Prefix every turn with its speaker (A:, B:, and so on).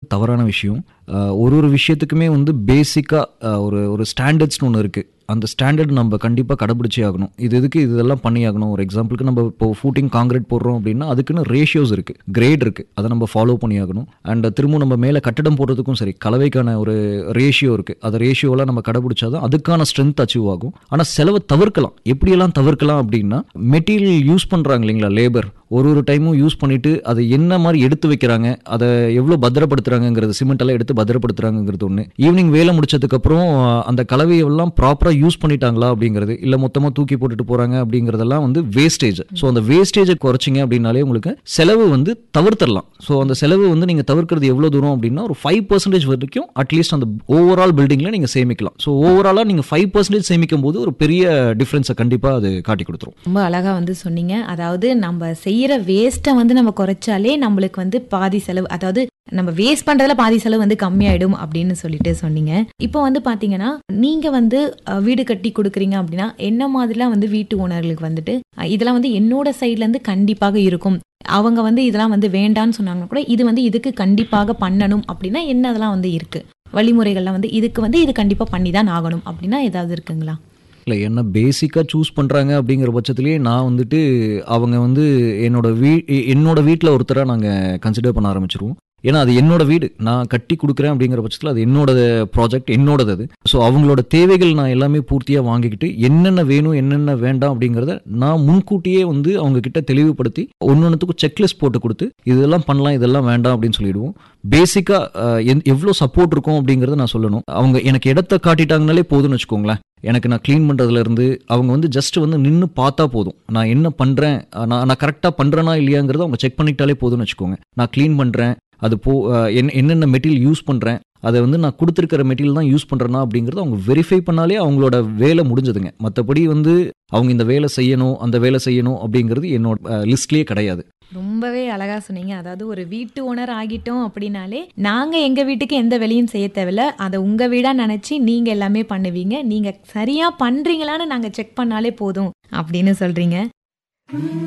A: தவறான விஷயம் அஹ், ஒரு ஒரு விஷயத்துக்குமே வந்து பேசிக்காக ஒரு ஒரு ஸ்டாண்டர்ட்ஸ்னு ஒன்று இருக்குது அந்த ஸ்டாண்டர்ட் நம்ம கண்டிப்பாக கடைபிடிச்சே ஆகணும் இது எதுக்கு இதெல்லாம் பண்ணி ஆகணும் ஒரு எக்ஸாம்பிளுக்கு நம்ம இப்போ ஃபூட்டிங் காங்கிரீட் போடுறோம் அப்படின்னா அதுக்குன்னு ரேஷியோஸ் இருக்குது கிரேட் இருக்குது அதை நம்ம ஃபாலோ பண்ணி ஆகணும் அண்ட் திரும்ப நம்ம மேலே கட்டடம் போடுறதுக்கும் சரி கலவைக்கான ஒரு ரேஷியோ இருக்குது அந்த ரேஷியோலாம் நம்ம கடைபிடிச்சாதான் அதுக்கான ஸ்ட்ரென்த் அச்சீவ் ஆகும் ஆனால் செலவை தவிர்க்கலாம் எப்படியெல்லாம் தவிர்க்கலாம் அப்படின்னா மெட்டீரியல் யூஸ் பண்ணுறாங்க இல்லைங்களா லேபர் ஒரு ஒரு டைமும் யூஸ் பண்ணிட்டு அதை என்ன மாதிரி எடுத்து வைக்கிறாங்க அதை எவ்வளோ பத்திரப்படுத்துறாங்கங்கிறது சிமெண்ட் எல்லாம் எடுத்து பத்திரப்படுத்துறாங்கிறது ஒன்று ஈவினிங் வேலை முடிச்சதுக்கப்புறம் அந்த கலவையெல்லாம் ப்ராப்பராக யூஸ் பண்ணிட்டாங்களா அப்படிங்கிறது இல்லை மொத்தமாக தூக்கி போட்டுட்டு போகிறாங்க அப்படிங்கிறதெல்லாம் வந்து வேஸ்டேஜ் ஸோ அந்த வேஸ்டேஜை குறைச்சிங்க அப்படின்னாலே உங்களுக்கு செலவு வந்து தவிர்த்தரலாம் ஸோ அந்த செலவு வந்து நீங்கள் தவிர்க்கிறது எவ்வளோ தூரம் அப்படின்னா ஒரு ஃபைவ் பர்சன்டேஜ் வரைக்கும் அட்லீஸ்ட் அந்த ஓவரால் பில்டிங்கில் நீங்கள் சேமிக்கலாம் ஸோ ஓவராலாக நீங்கள் ஃபைவ் பர்சன்டேஜ் சேமிக்கும் போது ஒரு பெரிய டிஃப்ரென்ஸை கண்டிப்பாக அது காட்டி கொடுத்துரும்
B: ரொம்ப அழகா வந்து சொன்னீங்க அதாவது நம்ம செய்யற வேஸ்ட்டை வந்து நம்ம குறைச்சாலே நம்மளுக்கு வந்து பாதி செலவு அதாவது நம்ம வேஸ்ட் பண்றதுல பாதி செலவு வந்து கம்மியாயிடும் அப்படின்னு சொல்லிட்டு சொன்னீங்க இப்போ வந்து பாத்தீங்கன்னா நீங்க வந்து அஹ், வீடு கட்டி கொடுக்குறீங்க அப்படின்னா என்ன மாதிரிலாம் வந்து வீட்டு ஓனர்களுக்கு வந்துட்டு அஹ், இதெல்லாம் வந்து என்னோட சைட்ல இருந்து கண்டிப்பாக இருக்கும் அவங்க வந்து இதெல்லாம் வந்து வேண்டான்னு சொன்னாங்கன்னா கூட இது வந்து இதுக்கு கண்டிப்பாக பண்ணணும் அப்படின்னா என்ன அதெல்லாம் வந்து இருக்கு வழிமுறைகள்லாம் வந்து இதுக்கு வந்து இது கண்டிப்பா பண்ணி தான் ஆகணும் அப்படின்னா ஏதாவது இருக்குங்களா
A: இல்லை என்ன பேசிக்காக சூஸ் பண்ணுறாங்க அப்படிங்கிற பட்சத்துலேயே நான் வந்துட்டு அவங்க வந்து என்னோட வீ எ- என்னோட வீட்டில் ஒருத்தராக நாங்கள் கன்சிடர் பண்ண ஆரம்பிச்சிருவோம் ஏன்னா அது என்னோட வீடு நான் கட்டி கொடுக்குறேன் அப்படிங்கிற பட்சத்தில் அது என்னோட ப்ராஜெக்ட் என்னோடது அது ஸோ அவங்களோட தேவைகள் நான் எல்லாமே பூர்த்தியாக வாங்கிக்கிட்டு என்னென்ன வேணும் என்னென்ன வேண்டாம் அப்படிங்கிறத நான் முன்கூட்டியே வந்து அவங்க கிட்ட தெளிவுபடுத்தி ஒன்னொன்றுத்துக்கும் செக்லிஸ்ட் போட்டு கொடுத்து இதெல்லாம் பண்ணலாம் இதெல்லாம் வேண்டாம் அப்படின்னு சொல்லிடுவோம் பேசிக்காக எவ்வளோ சப்போர்ட் இருக்கும் அப்படிங்கிறத நான் சொல்லணும் அவங்க எனக்கு இடத்த காட்டிட்டாங்கனாலே போதும்னு வச்சுக்கோங்களேன் எனக்கு நான் க்ளீன் பண்ணுறதுல இருந்து அவங்க வந்து ஜஸ்ட் வந்து நின்று பார்த்தா போதும் நான் என்ன பண்ணுறேன் நான் நான் கரெக்டாக பண்ணுறேனா இல்லையாங்கிறத அவங்க செக் பண்ணிட்டாலே போதும்னு வச்சுக்கோங்க நான் க்ளீன் பண்ணுறேன் அது போ அஹ் என்ன என்னென்ன மெட்டீரியல் யூஸ் பண்ணுறேன் அதை வந்து நான் கொடுத்துருக்கிற மெட்டீரியல் தான் யூஸ் பண்ணுறேன்னா அப்படிங்கிறத அவங்க வெரிஃபை பண்ணாலே அவங்களோட வேலை முடிஞ்சதுங்க மற்றபடி வந்து அவங்க இந்த வேலை செய்யணும் அந்த வேலை செய்யணும் அப்படிங்கிறது என்னோட லிஸ்ட்லேயே கிடையாது
B: ரொம்பவே அழகா சொன்னீங்க அதாவது ஒரு வீட்டு ஓனர் ஆகிட்டோம் அப்படின்னாலே நாங்க எங்க வீட்டுக்கு எந்த வேலையும் செய்ய தேவையில்ல அதை உங்க வீடா நினைச்சு நீங்க எல்லாமே பண்ணுவீங்க நீங்க சரியா பண்றீங்களான்னு நாங்க செக் பண்ணாலே போதும் அப்படின்னு சொல்றீங்க